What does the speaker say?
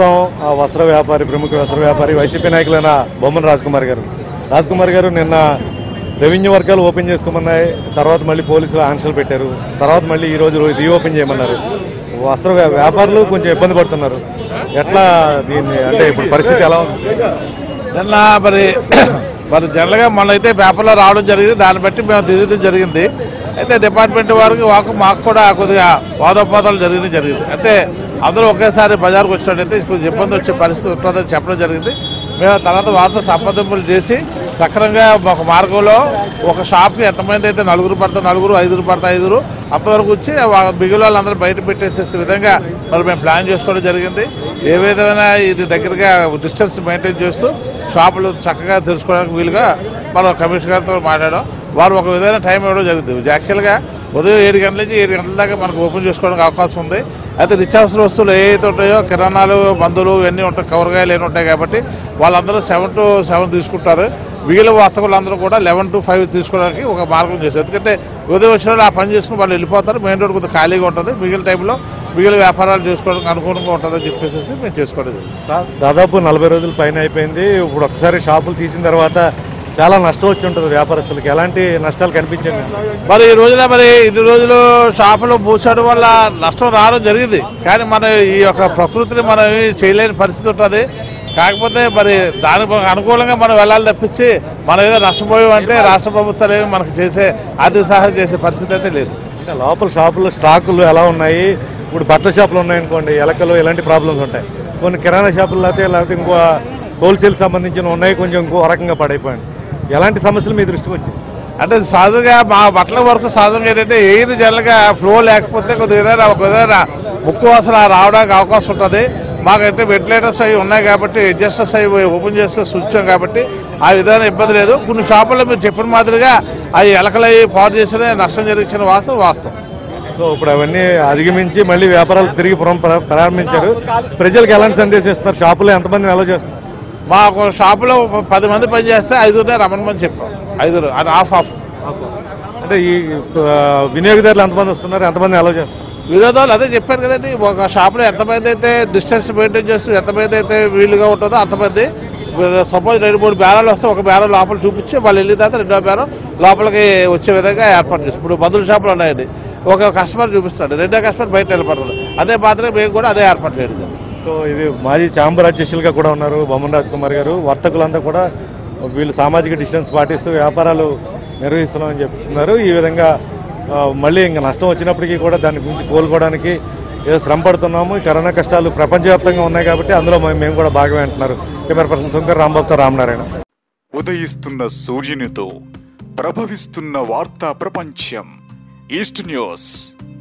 ప్రస్తుతం ఆ వస్త్ర వ్యాపారి ప్రముఖ వస్త్ర వ్యాపారి వైసీపీ నాయకులైన బొమ్మన రాజ్కుమార్ గారు రాజ్కుమార్ గారు నిన్న రెవెన్యూ వర్గాలు ఓపెన్ చేసుకోమన్నాయి తర్వాత మళ్ళీ పోలీసులు ఆంక్షలు పెట్టారు తర్వాత మళ్ళీ ఈ రోజు రీఓపెన్ చేయమన్నారు వస్త్ర వ్యా- వ్యాపారులు కొంచెం ఇబ్బంది పడుతున్నారు ఎట్లా దీన్ని అంటే ఇప్పుడు పరిస్థితి ఎలా ఉంది నిన్న మరి మరి జనరల్గా మొన్న అయితే పేపర్లో రావడం జరిగింది దాన్ని బట్టి మేము తీయడం జరిగింది అయితే డిపార్ట్మెంట్ వారికి మాకు మాకు కూడా కొద్దిగా వాదోపాదాలు జరిగింది జరిగింది అంటే అందరూ ఒకేసారి బజార్కి వచ్చినట్టయితే కొంచెం ఇబ్బంది వచ్చే పరిస్థితి ఉంటుందని చెప్పడం జరిగింది మేము తర్వాత వారితో సంప్రదింపులు చేసి సక్రంగా ఒక మార్గంలో ఒక షాప్కి ఎంతమంది అయితే నలుగురు పడతారు నలుగురు ఐదుగురు పడతారు ఐదుగురు అంతవరకు వచ్చి వా- మిగిలిన వాళ్ళందరూ బయట పెట్టేసేసే విధంగా మరి మేము ప్లాన్ చేసుకోవడం జరిగింది ఏ విధమైన ఇది దగ్గరగా డిస్టెన్స్ మెయింటైన్ చేస్తూ షాపులు చక్కగా తెలుసుకోవడానికి వీలుగా మనం కమిషనర్ గారితో మాట్లాడాం వారు ఒక విధమైన టైం ఇవ్వడం జరిగింది యాక్చువల్గా ఉదయం ఏడు గంటల నుంచి ఏడు గంటల దాకా మనకు ఓపెన్ చేసుకోవడానికి అవకాశం ఉంది అయితే నిత్యావసర వస్తువులు ఏవైతే ఉంటాయో కిరాణాలు మందులు ఇవన్నీ ఉంటాయి కూరగాయలు ఏమి ఉంటాయి కాబట్టి వాళ్ళందరూ సెవెన్ టు సెవెన్ తీసుకుంటారు మిగిలిన వర్తకులందరూ కూడా లెవెన్ టు ఫైవ్ తీసుకోవడానికి ఒక మార్గం చేశారు ఎందుకంటే ఉదయం వచ్చిన వాళ్ళు ఆ పని చేసుకుని వాళ్ళు వెళ్ళిపోతారు మెయిన్ రోడ్ కొద్దిగా ఖాళీగా ఉంటుంది మిగిలిన టైంలో మిగిలిన వ్యాపారాలు చేసుకోవడానికి అనుకూలంగా ఉంటుందని చెప్పేసి మేము చేసుకోవడం జరిగింది. దాదాపు నలభై రోజుల పైన అయిపోయింది ఇప్పుడు ఒకసారి షాపులు తీసిన తర్వాత చాలా నష్టం వచ్చి ఉంటుంది వ్యాపారస్తులకి ఎలాంటి నష్టాలు కనిపించండి మరి ఈ రోజున మరి ఇన్ని రోజులు షాపులు మూసడం వల్ల నష్టం రావడం జరిగింది కానీ మన ఈ యొక్క ప్రకృతిని మనం ఏమీ చేయలేని పరిస్థితి ఉంటుంది కాకపోతే మరి దానికి అనుకూలంగా మనం వెళ్ళాలి తప్పించి మనం ఏదో నష్టపోయాం అంటే రాష్ట్ర ప్రభుత్వాలు ఏమి మనకు చేసే ఆర్థిక సహాయం చేసే పరిస్థితి అయితే లేదు ఇంకా లోపల షాపుల్లో స్టాకులు ఎలా ఉన్నాయి ఇప్పుడు బట్టల షాపులు ఉన్నాయనుకోండి ఎలకలు ఇలాంటి ప్రాబ్లమ్స్ ఉంటాయి కొన్ని కిరాణా షాపులు లేకపోతే లేకపోతే ఇంకో హోల్సేల్ సంబంధించిన ఉన్నాయి కొంచెం ఇంకో రకంగా పడైపోయింది ఎలాంటి సమస్యలు మీ దృష్టికి వచ్చాయి అంటే సహజంగా మా బట్టల వరకు సహజంగా ఏంటంటే ఎయిర్ జనరల్గా ఫ్లో లేకపోతే కొద్దిగా ఏదైనా ఒక విధంగా ముక్కు వాసన రావడానికి అవకాశం ఉంటుంది మాకంటే వెంటిలేటర్స్ అవి ఉన్నాయి కాబట్టి అడ్జస్టర్స్ అవి ఓపెన్ చేస్తే ఉంచాం కాబట్టి ఆ విధంగా ఇబ్బంది లేదు కొన్ని షాపుల్లో మీరు చెప్పిన మాదిరిగా అవి ఎలకలు అవి పాడు చేసిన నష్టం జరిగించిన వాస్తవం వాస్తవం సో ఇప్పుడు అవన్నీ అధిగమించి మళ్ళీ వ్యాపారాలు తిరిగి పురం ప్ర- ప్రారంభించారు ప్రజలకు ఎలాంటి సందేశం ఇస్తున్నారు షాపులో ఎంతమందిని ఎలా చేస్తున్నారు మాకు షాపులో పది మంది పని చేస్తే ఐదుగురే రమ్మని చెప్పాం ఐదుగురు అది ఆఫ్ ఆఫ్ అంటే ఈ ఆ, వినియోగదారులు ఎంతమంది వస్తున్నారు ఎంతమంది ఎలా చేస్తున్నారు విరోధాలు అదే చెప్పాను కదండి ఒక షాప్లో ఎంతమంది అయితే డిస్టెన్స్ మెయింటైన్ చేస్తూ ఎంతమంది అయితే వీలుగా ఉంటుందో అంతమంది సపోజ్ రెండు మూడు బేరాలు వస్తే ఒక బేరం లోపల చూపించి వాళ్ళు వెళ్ళిన తర్వాత రెండో బేరం లోపలికి వచ్చే విధంగా ఏర్పాటు చేస్తాం ఇప్పుడు మందుల షాపులు ఉన్నాయండి ఒక కస్టమర్ చూపిస్తాడు రెండో కస్టమర్ బయట నిలబడతాడు అదే మాత్రమే మేము కూడా అదే ఏర్పాటు చేయడం జరిగింది. సో ఇది మాజీ చాంబర్ అధ్యక్షులుగా కూడా ఉన్నారు బొమ్మన్ రాజ్ కుమార్ గారు వర్తకులంతా కూడా వీళ్ళు సామాజిక డిస్టెన్స్ పాటిస్తూ వ్యాపారాలు నిర్వహిస్తున్నామని చెప్తున్నారు ఈ విధంగా ఆ, మళ్ళీ ఇంకా నష్టం వచ్చినప్పటికీ కూడా దాని గురించి కోలుకోవడానికి ఏదో శ్రమ పడుతున్నాము ఈ కరోనా కష్టాలు ప్రపంచవ్యాప్తంగా ఉన్నాయి కాబట్టి అందులో మే- మేము కూడా భాగమే అంటున్నారు కెమెరా పర్సన్ శంకర్ రాంబాబుతో రామనారాయణ ఉదయిస్తున్న సూర్యునితో ప్రభవిస్తున్న వార్తా ప్రపంచం ఈస్ట్ న్యూస్